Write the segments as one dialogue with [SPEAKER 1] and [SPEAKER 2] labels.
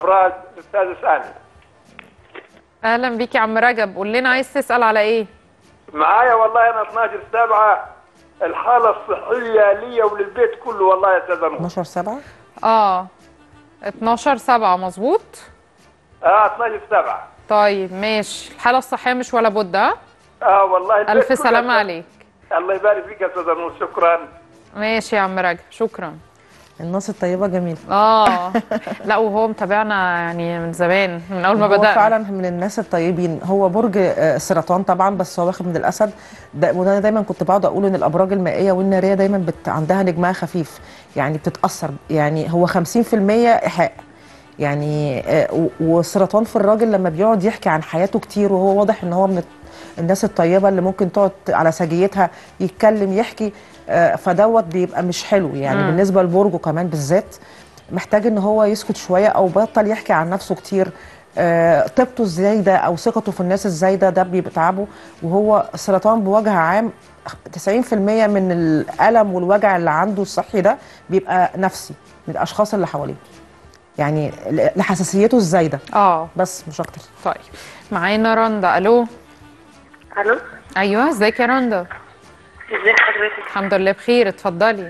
[SPEAKER 1] افراج استاذ سامي
[SPEAKER 2] اهلا بيك يا عم رجب قول لنا عايز تسال على ايه
[SPEAKER 1] معايا والله انا 12 7 الحاله الصحيه ليا وللبيت كله والله يا استاذ نور
[SPEAKER 3] 12 7
[SPEAKER 2] اه 12 7 مظبوط
[SPEAKER 1] اه 12 7
[SPEAKER 2] طيب ماشي الحاله الصحيه مش ولا بد ها
[SPEAKER 1] اه والله البيت
[SPEAKER 2] الف
[SPEAKER 1] كله
[SPEAKER 2] سلامه
[SPEAKER 1] يا
[SPEAKER 2] عليك
[SPEAKER 1] أستاذ- الله يبارك فيك يا استاذ نور شكرا
[SPEAKER 2] ماشي يا عم رجب شكرا
[SPEAKER 3] الناس الطيبه جميله
[SPEAKER 2] اه لا وهو متابعنا يعني من زمان من اول ما
[SPEAKER 3] هو
[SPEAKER 2] بدأنا
[SPEAKER 3] فعلا من الناس الطيبين هو برج آه، السرطان طبعا بس هو واخد من الاسد ده وانا دايما كنت بقعد اقول ان الابراج المائيه والناريه دايما بت عندها نجمها خفيف يعني بتتاثر يعني هو 50% ايحاء يعني آه، و- والسرطان في الراجل لما بيقعد يحكي عن حياته كتير وهو واضح ان هو من الناس الطيبه اللي ممكن تقعد على سجيتها يتكلم يحكي آه، فدوت بيبقى مش حلو يعني
[SPEAKER 2] مم.
[SPEAKER 3] بالنسبه لبرجه كمان بالذات محتاج ان هو يسكت شويه او بطل يحكي عن نفسه كتير آه، طيبته الزايده او ثقته في الناس الزايده ده بيتعبه وهو السرطان بوجه عام 90% من الالم والوجع اللي عنده الصحي ده بيبقى نفسي من الاشخاص اللي حواليه يعني ل- لحساسيته الزايده
[SPEAKER 2] اه
[SPEAKER 3] بس مش اكتر
[SPEAKER 2] طيب معانا رندا الو
[SPEAKER 4] الو
[SPEAKER 2] ايوه ازيك يا رندا
[SPEAKER 4] ازي حضرتك
[SPEAKER 2] الحمد لله بخير اتفضلي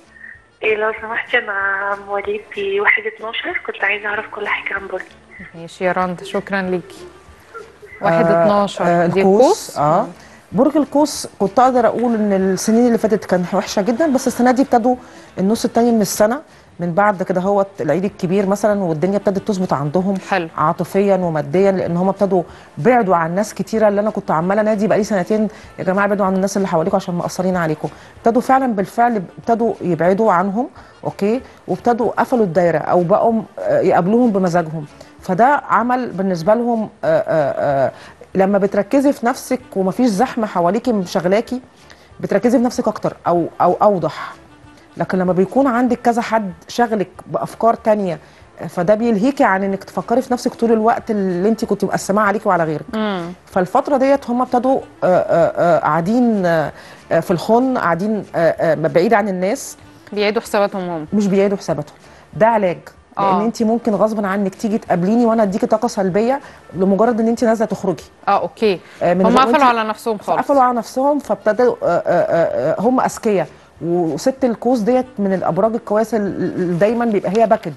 [SPEAKER 4] ايه لو سمحتي انا مواليد ب 1 12 كنت عايزه اعرف كل حاجه عن برج
[SPEAKER 2] ماشي يا رندا شكرا ليكي واحد
[SPEAKER 3] آه،
[SPEAKER 2] 12
[SPEAKER 3] آه
[SPEAKER 2] دي
[SPEAKER 3] القوس
[SPEAKER 2] القوس
[SPEAKER 3] اه برج القوس كنت اقدر اقول ان السنين اللي فاتت كانت وحشه جدا بس السنه دي ابتدوا النص التاني من السنه من بعد كده هو العيد الكبير مثلا والدنيا ابتدت تظبط عندهم
[SPEAKER 2] حلو.
[SPEAKER 3] عاطفيا وماديا لان هم ابتدوا بعدوا عن ناس كتيره اللي انا كنت عماله نادي بقالي سنتين يا جماعه بعدوا عن الناس اللي حواليكم عشان مقصرين عليكم ابتدوا فعلا بالفعل ابتدوا يبعدوا عنهم اوكي وابتدوا قفلوا الدايره او بقوا آه، يقابلوهم بمزاجهم فده عمل بالنسبه لهم آه، آه، آه، لما بتركزي في نفسك ومفيش زحمه حواليكي مشغلاكي بتركزي في نفسك اكتر او او اوضح لكن لما بيكون عندك كذا حد شغلك بافكار تانية فده بيلهيكي عن انك تفكري في نفسك طول الوقت اللي انت كنت مقسماه عليكي وعلى غيرك
[SPEAKER 2] امم
[SPEAKER 3] فالفتره ديت هم ابتدوا آه، آه، آه، قاعدين آه، آه، في الخن قاعدين آه، آه، بعيد عن الناس
[SPEAKER 2] بيعيدوا حساباتهم هم
[SPEAKER 3] مش بيعيدوا حساباتهم ده علاج لان
[SPEAKER 2] آه.
[SPEAKER 3] انت ممكن غصبا عنك تيجي تقابليني وانا اديكي طاقه سلبيه لمجرد ان انت نازله تخرجي
[SPEAKER 2] اه اوكي
[SPEAKER 3] آه، من
[SPEAKER 2] هم
[SPEAKER 3] غير-
[SPEAKER 2] قفلوا
[SPEAKER 3] وانت-
[SPEAKER 2] على نفسهم خالص
[SPEAKER 3] فقفلوا على نفسهم فابتدوا آه، آه، آه، آه، هم اذكياء وست القوس ديت من الابراج الكويسه اللي دايما بيبقى هي باكج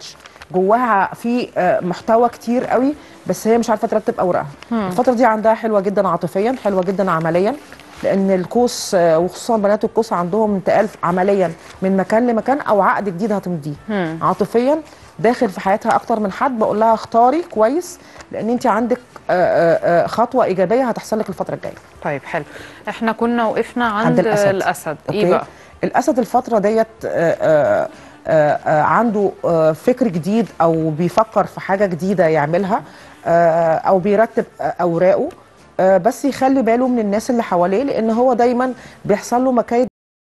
[SPEAKER 3] جواها في آه، محتوى كتير قوي بس هي مش عارفه ترتب اوراقها الفتره دي عندها حلوه جدا عاطفيا حلوه جدا عمليا لان القوس آه، وخصوصا بنات القوس عندهم انتقال عمليا من مكان لمكان او عقد جديد هتمضيه
[SPEAKER 2] مم.
[SPEAKER 3] عاطفيا داخل في حياتها اكتر من حد بقول لها اختاري كويس لان انت عندك آه، آه، آه، خطوه ايجابيه هتحصل لك الفتره الجايه
[SPEAKER 2] طيب حلو احنا كنا وقفنا عند,
[SPEAKER 3] عند الأسد.
[SPEAKER 2] الاسد ايه
[SPEAKER 3] أوكي؟
[SPEAKER 2] بقى
[SPEAKER 3] الاسد الفتره ديت آه، آه، آه، آه، عنده آه، فكر جديد او بيفكر في حاجه جديده يعملها آه، او بيرتب آه، اوراقه آه، بس يخلي باله من الناس اللي حواليه لان هو دايما بيحصل له مكايد